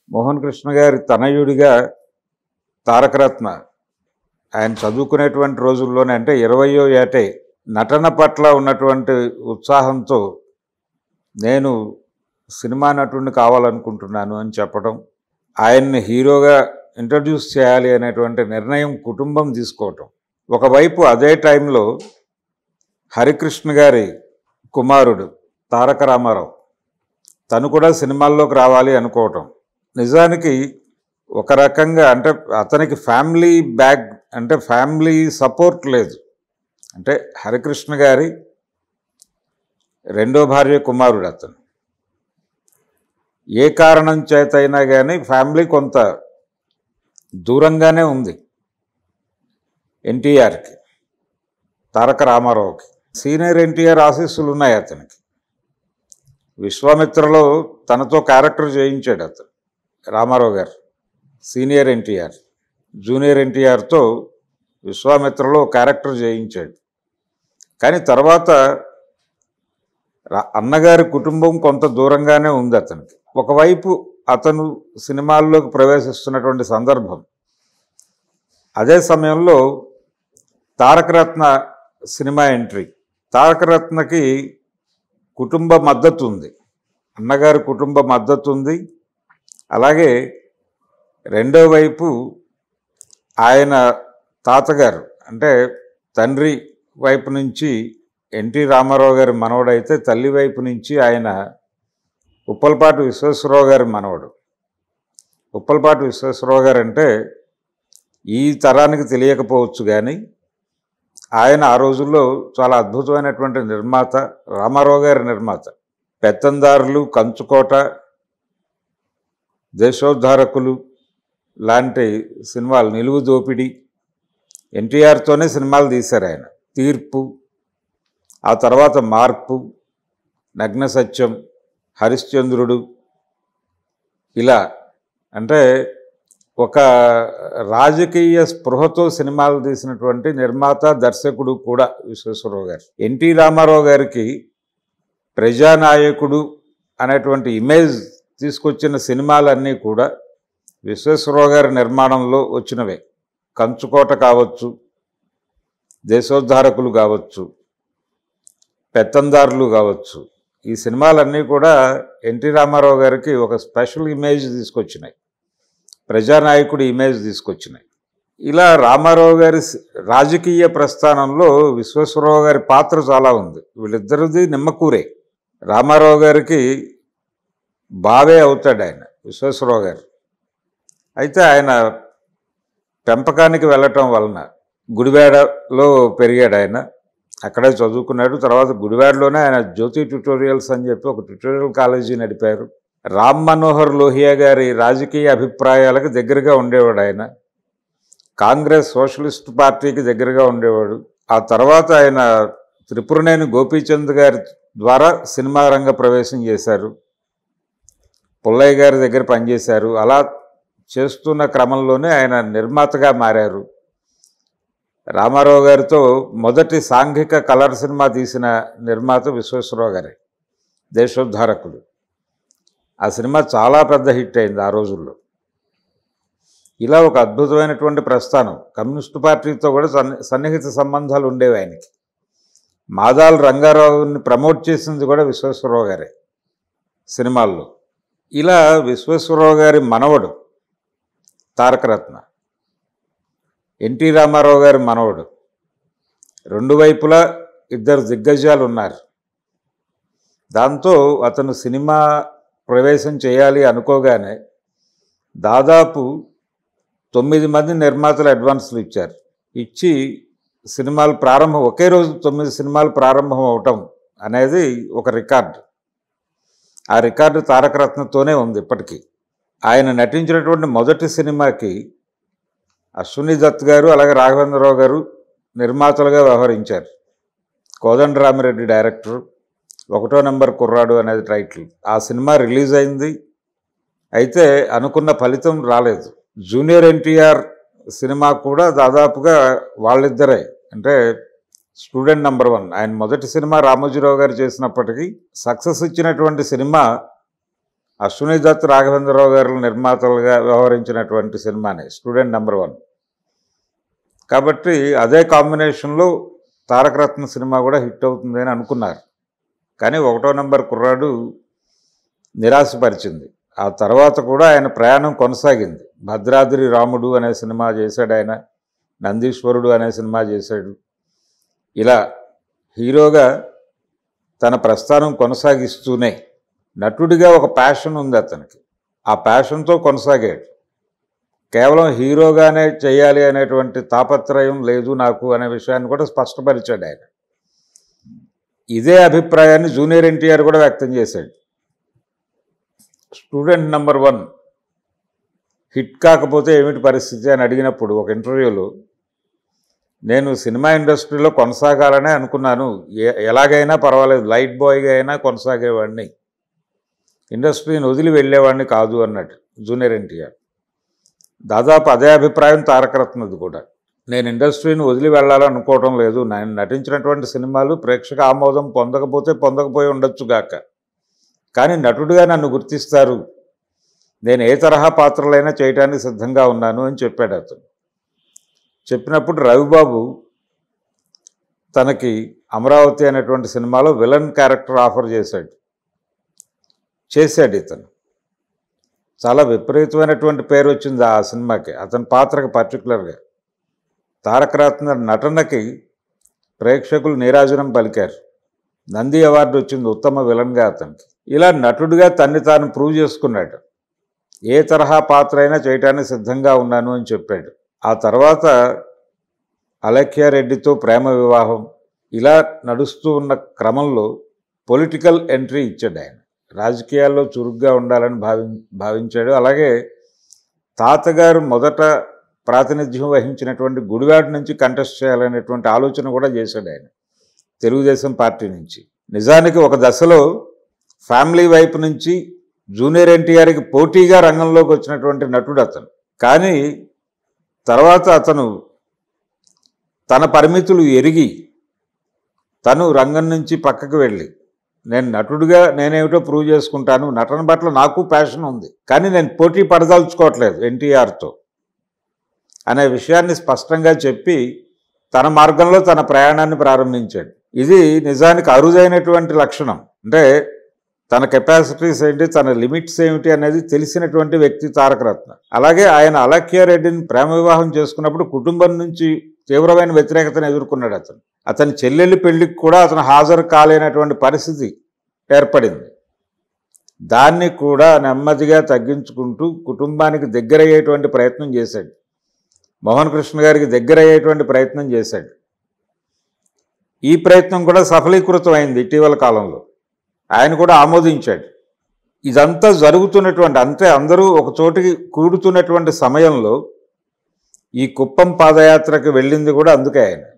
మోహన్ కృష్ణ గారి తనయుడిగా తారకరత్న ఆయన చదువుకునేటువంటి రోజుల్లోనే అంటే ఇరవయో ఏటే నటన పట్ల ఉన్నటువంటి ఉత్సాహంతో నేను సినిమా నటుడిని కావాలనుకుంటున్నాను అని చెప్పడం ఆయన్ని హీరోగా ఇంట్రడ్యూస్ చేయాలి అనేటువంటి నిర్ణయం కుటుంబం తీసుకోవటం ఒకవైపు అదే టైంలో హరికృష్ణ గారి కుమారుడు తారక రామారావు తను కూడా సినిమాల్లోకి రావాలి అనుకోవటం నిజానికి ఒక రకంగా అంటే అతనికి ఫ్యామిలీ బ్యాక్ అంటే ఫ్యామిలీ సపోర్ట్ లేదు అంటే హరికృష్ణ గారి రెండో భార్య కుమారుడు అతను ఏ కారణం చేత అయినా కానీ ఫ్యామిలీ కొంత దూరంగానే ఉంది ఎన్టీఆర్కి తారక రామారావుకి సీనియర్ ఎన్టీఆర్ ఆశీస్సులు ఉన్నాయి అతనికి విశ్వామిత్రలో తనతో క్యారెక్టర్ చేయించాడు అతను Rama Rao garu senior NTR junior ఎన్టీఆర్తో విశ్వామిత్రలో క్యారెక్టర్ చేయించాడు కానీ తర్వాత రా- అన్నగారి కుటుంబం కొంత దూరంగానే ఉంది అతనికి ఒకవైపు అతను సినిమాల్లోకి ప్రవేశిస్తున్నటువంటి సందర్భం అదే సమయంలో తారకరత్న సినిమా ఎంట్రీ తారకరత్నకి కుటుంబ మద్దతు ఉంది అన్నగారి కుటుంబ మద్దతు ఉంది అలాగే రెండో వైపు ఆయన తాతగారు అంటే తండ్రి వైపు నుంచి ఎన్టీ రామారావు గారి మనవడైతే తల్లి వైపు నుంచి ఆయన ఉప్పలపాటి విశ్వేశ్వరరావు గారి మనవడు ఉప్పలపాటి విశ్వేశ్వరరావు గారు అంటే ఈ తరానికి తెలియకపోవచ్చు కానీ ఆయన ఆ రోజుల్లో చాలా అద్భుతమైనటువంటి నిర్మాత రామారావు గారి నిర్మాత పెత్తందారులు కంచుకోట దేశోద్ధారకులు లాంటి సినిమాలు నిలువు దోపిడి ఎన్టీఆర్తోనే సినిమాలు తీశారు ఆయన తీర్పు ఆ తర్వాత మార్పు నగ్న సత్యం హరిశ్చంద్రుడు ఇలా అంటే ఒక రాజకీయ స్పృహతో సినిమాలు తీసినటువంటి నిర్మాత దర్శకుడు కూడా విశ్వేశ్వరరావు గారు ఎన్టీ రామారావు గారికి ప్రజానాయకుడు అనేటువంటి ఇమేజ్ తీసుకొచ్చిన సినిమాలన్నీ కూడా విశ్వేశ్వరరావు గారి నిర్మాణంలో వచ్చినవే కంచుకోట కావచ్చు దేశోద్ధారకులు కావచ్చు పెత్తందారులు కావచ్చు ఈ సినిమాలన్నీ కూడా ఎన్టీ రామారావు గారికి ఒక స్పెషల్ ఇమేజ్ తీసుకొచ్చినాయి ప్రజానాయకుడి ఇమేజ్ తీసుకొచ్చినాయి ఇలా రామారావు గారి సి- రాజకీయ ప్రస్థానంలో విశ్వేశ్వరరావు గారి పాత్ర చాలా ఉంది వీళ్ళిద్దరిది నిమ్మకూరే రామారావు గారికి బావే అవుతాడు ఆయన విశ్వేశ్వరరావు గారు అయితే ఆయన పెంపకానికి వెళ్ళటం వలన గుడివాడలో పెరిగాడు ఆయన అక్కడే చదువుకున్నాడు తర్వాత గుడివాడలోనే ఆయన జ్యోతి ట్యుటోరియల్స్ అని చెప్పి ఒక ట్యుటోరియల్ కాలేజీ నడిపారు రామ్ మనోహర్ లోహియా గారి రాజకీయ అభిప్రాయాలకు దగ్గరగా ఉండేవాడు ఆయన కాంగ్రెస్ సోషలిస్ట్ పార్టీకి దగ్గరగా ఉండేవాడు ఆ తర్వాత ఆయన త్రిపురనేని గోపీచంద్ గారి ద్వారా సినిమా రంగ ప్రవేశం చేశారు పుల్లయ్య గారి దగ్గర పనిచేశారు అలా చేస్తున్న క్రమంలోనే ఆయన నిర్మాతగా మారారు రామారావు గారితో మొదటి సాంఘిక కలర్ సినిమా తీసిన నిర్మాత విశ్వేశ్వరరావు గారే దేశోద్ధారకుడు ఆ సినిమా చాలా పెద్ద హిట్ అయింది ఆ రోజుల్లో ఇలా ఒక అద్భుతమైనటువంటి ప్రస్థానం కమ్యూనిస్టు పార్టీతో కూడా సన్ని సన్నిహిత సంబంధాలు ఉండేవి ఆయనకి మాదాల రంగారావుని ప్రమోట్ చేసింది కూడా విశ్వేశ్వరరావు గారే సినిమాల్లో ఇలా విశ్వేశ్వరరావు గారి మనవడు తారకరత్న ఎన్టీ రామారావు గారి మనవడు రెండు వైపులా ఇద్దరు దిగ్గజాలు ఉన్నారు దాంతో అతను సినిమా ప్రవేశం చేయాలి అనుకోగానే దాదాపు తొమ్మిది మంది నిర్మాతలు అడ్వాన్స్లు ఇచ్చారు ఇచ్చి సినిమాలు ప్రారంభం ఒకే రోజు తొమ్మిది సినిమాలు ప్రారంభం అవటం అనేది ఒక రికార్డు ఆ రికార్డు తారకరత్నతోనే ఉంది ఇప్పటికీ ఆయన నటించినటువంటి మొదటి సినిమాకి అశ్విని దత్ గారు అలాగే రాఘవేంద్రరావు గారు నిర్మాతలుగా వ్యవహరించారు కోదండరామిరెడ్డి డైరెక్టర్ ఒకటో నెంబర్ కుర్రాడు అనేది టైటిల్ ఆ సినిమా రిలీజ్ అయింది అయితే అనుకున్న ఫలితం రాలేదు జూనియర్ ఎన్టీఆర్ సినిమా కూడా దాదాపుగా వాళ్ళిద్దరే అంటే స్టూడెంట్ నెంబర్ వన్ ఆయన మొదటి సినిమా రామోజీరావు గారు చేసినప్పటికీ సక్సెస్ ఇచ్చినటువంటి సినిమా అశ్విని దత్ రాఘవేంద్రరావు గారు నిర్మాతలుగా వ్యవహరించినటువంటి సినిమానే స్టూడెంట్ నెంబర్ వన్ కాబట్టి అదే కాంబినేషన్లో తారకరత్న సినిమా కూడా హిట్ అవుతుంది అని అనుకున్నారు కానీ ఒకటో నెంబర్ కుర్రాడు నిరాశపరిచింది ఆ తర్వాత కూడా ఆయన ప్రయాణం కొనసాగింది భద్రాద్రి రాముడు అనే సినిమా చేశాడు ఆయన నందీశ్వరుడు అనే సినిమా చేశాడు ఇలా హీరోగా తన ప్రస్థానం కొనసాగిస్తూనే నటుడిగా ఒక ప్యాషన్ ఉంది అతనికి ఆ ప్యాషన్తో కొనసాగాడు కేవలం హీరోగానే చేయాలి అనేటువంటి తాపత్రయం లేదు నాకు అనే విషయాన్ని కూడా స్పష్టపరిచాడు ఆయన ఇదే అభిప్రాయాన్ని జూనియర్ ఎన్టీఆర్ కూడా వ్యక్తం చేశాడు స్టూడెంట్ నెంబర్ వన్ హిట్ కాకపోతే ఏమిటి పరిస్థితి అని అడిగినప్పుడు ఒక ఇంటర్వ్యూలో నేను సినిమా ఇండస్ట్రీలో కొనసాగాలనే అనుకున్నాను ఏ ఎలాగైనా పర్వాలేదు లైట్ బాయ్గా అయినా కొనసాగేవాడిని ఇండస్ట్రీని వదిలి వెళ్ళేవాడిని కాదు అన్నట్టు జూనియర్ ఎన్టీఆర్ దాదాపు అదే అభిప్రాయం తారకరత్నది కూడా నేను ఇండస్ట్రీని వదిలి వెళ్ళాలనుకోవటం లేదు నేను నటించినటువంటి సినిమాలు ప్రేక్షక ఆమోదం పొందకపోతే పొందకపోయి ఉండొచ్చు గాక కానీ నటుడిగా నన్ను గుర్తిస్తారు నేను ఏ తరహా పాత్రలైనా చేయడానికి సిద్ధంగా ఉన్నాను అని చెప్పాడు అతను చెప్పినప్పుడు రవిబాబు తనకి అమరావతి అనేటువంటి సినిమాలో విలన్ క్యారెక్టర్ ఆఫర్ చేశాడు చేశాడు ఇతను చాలా విపరీతమైనటువంటి పేరు వచ్చింది ఆ సినిమాకి అతని పాత్రకి పర్టికులర్గా తారకరత్న నటనకి ప్రేక్షకులు నీరాజనం పలికారు నంది అవార్డు వచ్చింది ఉత్తమ విలన్గా అతనికి ఇలా నటుడిగా తన్ని తాను ప్రూవ్ చేసుకున్నాడు ఏ తరహా పాత్ర అయినా చేయటానికి సిద్ధంగా ఉన్నాను అని చెప్పాడు ఆ తర్వాత అలఖ్యారెడ్డితో ప్రేమ వివాహం ఇలా నడుస్తూ ఉన్న క్రమంలో పొలిటికల్ ఎంట్రీ ఇచ్చాడు ఆయన రాజకీయాల్లో చురుగ్గా ఉండాలని భావి భావించాడు అలాగే తాతగారు మొదట ప్రాతినిధ్యం వహించినటువంటి గుడివాడ నుంచి కంటెస్ట్ చేయాలనేటువంటి ఆలోచన కూడా చేశాడు ఆయన తెలుగుదేశం పార్టీ నుంచి నిజానికి ఒక దశలో ఫ్యామిలీ వైపు నుంచి జూనియర్ ఎన్టీఆర్కి పోటీగా రంగంలోకి వచ్చినటువంటి నటుడు అతను కానీ తర్వాత అతను తన పరిమితులు ఎరిగి తను రంగం నుంచి పక్కకు వెళ్ళి నేను నటుడిగా నేనేమిటో ప్రూవ్ చేసుకుంటాను నటన పట్ల నాకు ప్యాషన్ ఉంది కానీ నేను పోటీ పడదలుచుకోవట్లేదు ఎన్టీఆర్తో అనే విషయాన్ని స్పష్టంగా చెప్పి తన మార్గంలో తన ప్రయాణాన్ని ప్రారంభించాడు ఇది నిజానికి అరుదైనటువంటి లక్షణం అంటే తన కెపాసిటీస్ ఏంటి తన లిమిట్స్ ఏమిటి అనేది తెలిసినటువంటి వ్యక్తి తారకరత్న అలాగే ఆయన అలక్యారెడ్డిని ప్రేమ వివాహం చేసుకున్నప్పుడు కుటుంబం నుంచి తీవ్రమైన వ్యతిరేకతను ఎదుర్కొన్నాడు అతను అతని చెల్లెలి పెళ్లికి కూడా అతను హాజరు కాలేనటువంటి పరిస్థితి ఏర్పడింది దాన్ని కూడా నెమ్మదిగా తగ్గించుకుంటూ కుటుంబానికి దగ్గరయ్యేటువంటి ప్రయత్నం చేశాడు మోహన్ కృష్ణ గారికి దగ్గర అయ్యేటువంటి ప్రయత్నం చేశాడు ఈ ప్రయత్నం కూడా సఫలీకృతం అయింది ఇటీవల కాలంలో ఆయన కూడా ఆమోదించాడు ఇదంతా జరుగుతున్నటువంటి అంతే అందరూ ఒక చోటికి కూడుతున్నటువంటి సమయంలో ఈ కుప్పం పాదయాత్రకు వెళ్ళింది కూడా అందుకే ఆయన